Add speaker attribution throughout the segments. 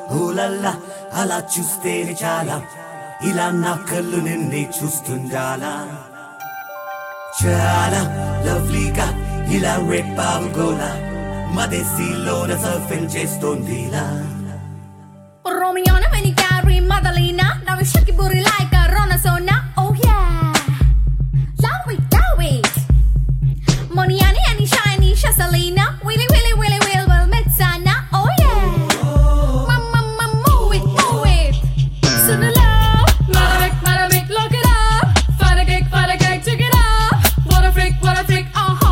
Speaker 1: ఊలల్లా అలా చూస్తేనే చాలా ఇలా నా కళ్ళు నిన్నే చూస్తుండాలా చాలా లవ్లీగా ఇలా రేపావు గోలా మదేశీలోన సర్ఫింగ్ చేస్తోందిలా
Speaker 2: Romiona, Venicari, Madalena, now we shake your booty like a Ronasona. Oh yeah, love it, love it. Moniani, Annie, Shiny, Shasalina, Willy, Willy, Willy, Will, Will, Metsana. Oh yeah, mama, mama, move it, move it. Sunula, Maravik, Maravik, look it up. Fight a cake, fight a cake, check it up. What a freak, what a freak, uh huh.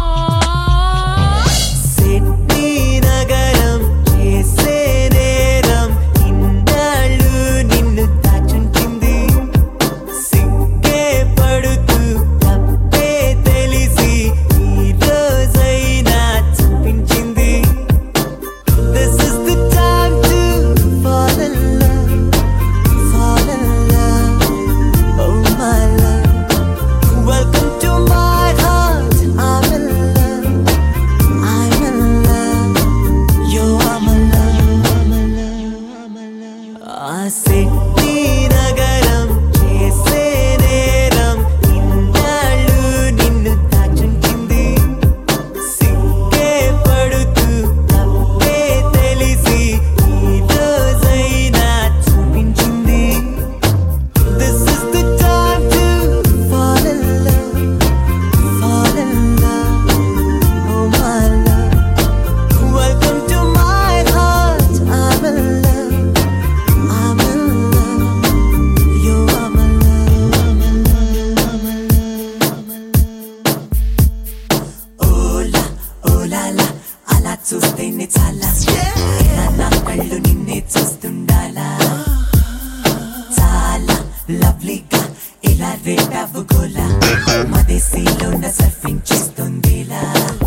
Speaker 3: Sydney నగరం చేసే నేరం ఇన్నాళ్ళు నిన్ను దాచుంచింది సిగ్గే పడుతూ తప్పే తెలిసి ఈ రోజైనా చూపించింది This is the time to fall in love, fall in love, oh my love. Welcome to my heart, I'm in love. I'm in love. You are my love. I'm in love. I'm in love. ఆ Sydney నగరం చేసే నేరం ఇన్నాళ్ళు నిన్ను దాచుంచింది సిగ్గే పడుతూ తప్పే తెలిసి ఈ రోజైనా చూపించింది This is the time to fall in love, fall in love. Oh my love, welcome to my heart. I'm in love, I'm in love. You are my love, I'm in love, I'm in love, I'm in love.
Speaker 1: ఓలా ఓలాలా అలా చూస్తేనే చాలా ఇలా నా కళ్ళు నిన్నే చూస్తుండాలా చాలా లవ్లీగా ఇలా రేపావు గోలా మదేశీలోన సర్ఫింగ్ చేస్తుందిలా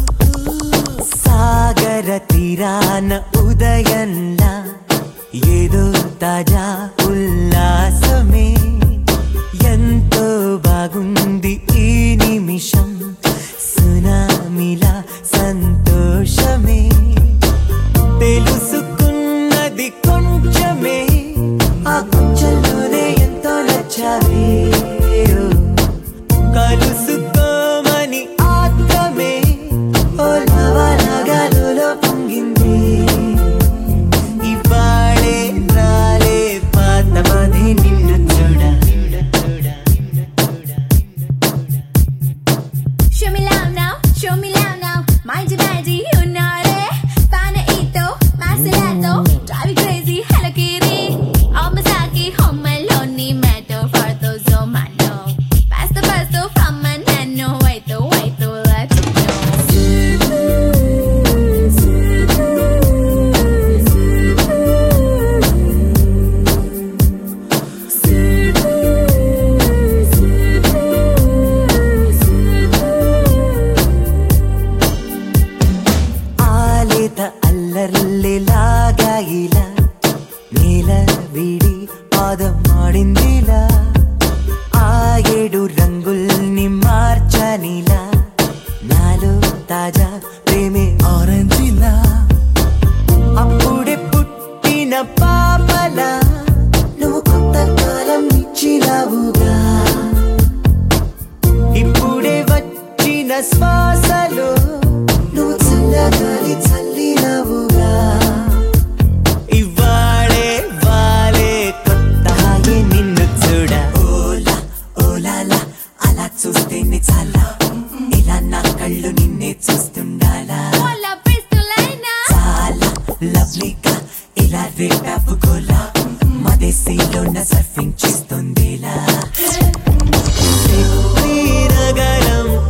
Speaker 3: సాగర తీరాన ఉదయంలా ఏదో తాజా ఉల్లాసమే ఎంతో బాగుంది ఈ నిమిషం సునామిలా సంతోషమే తెలుసుకున్నది కొంచెమే ఆ కొంచెంలోనే ఎంతో నచ్చావే ఓ. కలుసుకోమని ఆత్రమే ఓ లవలగలులో పొంగింది ఇవాళే రాలే పాతమది నిన్ను చూడ
Speaker 2: Show me love now, show me love now. Mind your daddy, you know it. Panaito, Maserato, drive you crazy, Hello Kitty. All Masaki, home alone, metal for those oh my no. Pass the bus to from my nano, wait to wait to let you
Speaker 3: ఆలేత అల్లర్లిలాగా ఇలా నేల విడి పాదం ఆడిందిలా ఆ ఏడు రంగుల్ని మార్చనిలా నాలో తాజా ప్రేమే ఆరెంజిలా అప్పుడే పుట్టిన పాపలా నువ్వు కొత్త కాలం ఇచ్చినావుగా ఇప్పుడే వచ్చిన శ్వాసలో నువ్వు చల్లగాలి చల్లినవుగా ఇవాళే వాలే కొత్త హాయి నిన్ను చూడ
Speaker 1: ఓలా ఓలాలా అలా చూస్తేనే చాలా ఇలా నా కళ్ళు నిన్నే చూస్తుండాలా
Speaker 2: Hola, pistolina.
Speaker 1: చాలా లవ్లీగా ఇలా రేపావు గోలా మదేశీలోన సర్ఫింగ్ చేస్తుందిలా
Speaker 3: సిడ్నీ నగరం